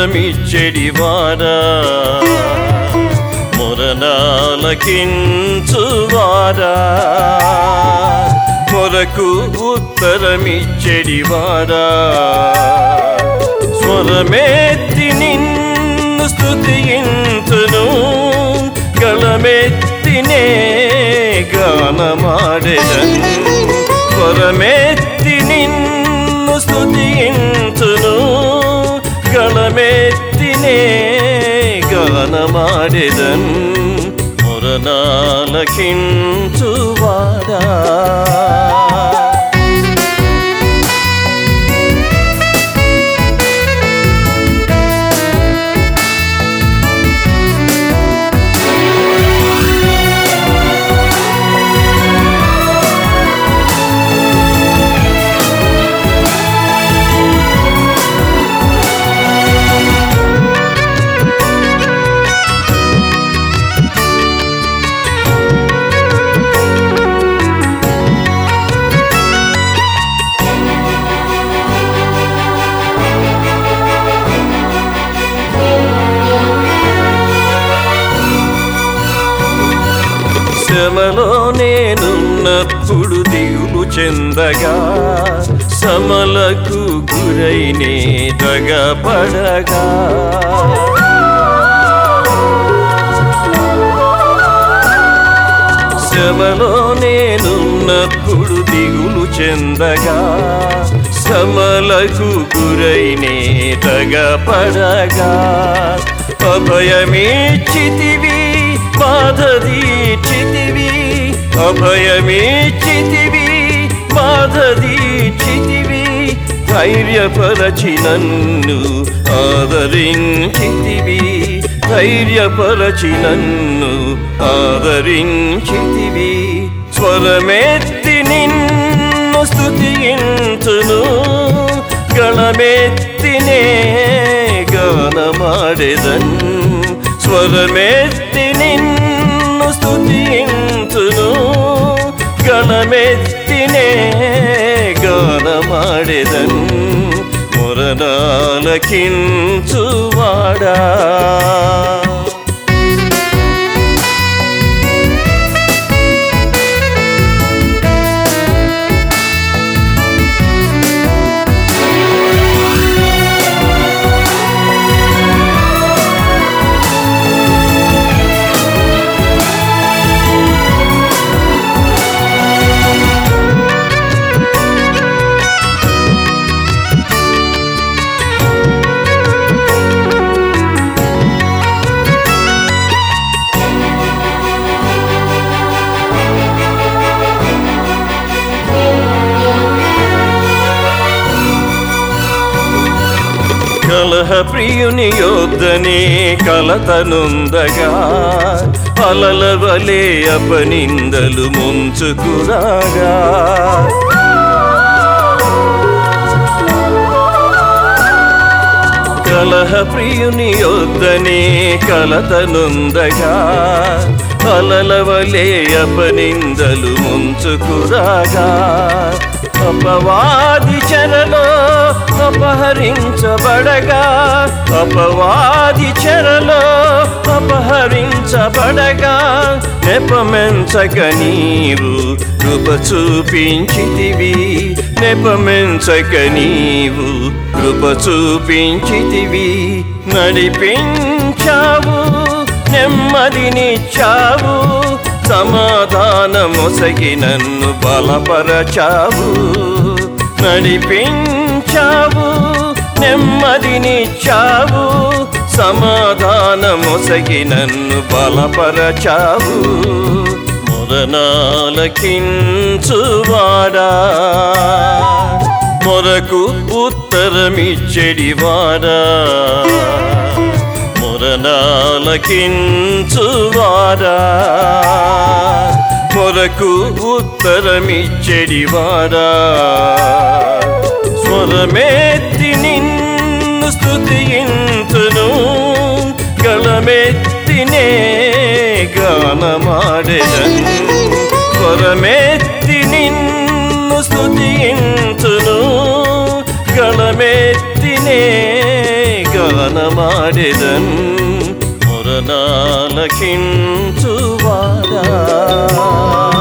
ఉత్తరమిచ్చెడివారా మొరనాలకించువారా మొరకు ఉత్తరమిచ్చెడివారా స్వరమెత్తి నిన్ను స్తుతింతును గళమెత్తినే గానమాడెదన్ స్వరమెత్తి నిన్ను స్తుతింతును గళమెత్తినే గానమాడెదన్ మొరనాలకించువాడా శ్రమలో నేనున్నప్పుడు దిగులు చెందగా సమలకు గురైనే దగపడగా శ్రమలో నేనున్నప్పుడు దిగులు చెందగా సమలకు గురైనే దగపడగా అభయమీచితివి బాధదీచితివి అభయమీచితివి బాధదీచితివి ధైర్యపరచి నన్ను ఆదరించితివి ధైర్యపరచి నన్ను ఆదరించితివి స్వరమెత్తి నిన్ను స్తుతింతును గళమెత్తినే గానమాడెదన్ స్వరమెత్తి నిన్ను స్తుతింతును గణమెత్తినే గానమాడెదన్ మురనాలకించువాడా కలహ ప్రియుని యోధనే కలతనుందగా అలల వలే అపనిందలు ముంచుకురాగా కలహ ప్రియుని యొద్దనే కలతనుందగా అలల వలే అపనిందలు ముంచుకురాగా అపవాది చెరలో అపహరించబడగా అపవాది చెరలో అపహరించబడగా నెపమెంచక నీవు కృప చూపించితివి నెపమెంచక నీవు కృప చూపించితివి నడిపించావు నెమ్మదినిచ్చావు సమాధానమొసగి నన్ను బలపరచావు నడిపించావు నెమ్మదినిచ్చావు సమాధానమొసగి నన్ను బలపరచావు మొరనాలకించువాడా మొరకు ఉత్తరమిచ్చెడివాడా మొరనాలకించువాడా మొరకు ఉత్తరమిచ్చెడివాడా స్వరమెత్తి నిన్ను స్తుతింతును గళమెత్తినే గానమాడెదన్ స్వరమెత్తి నిన్ను స్తుతింతును గళమెత్తినే గాన గానమాడెదన్ మురనాలకించువాడా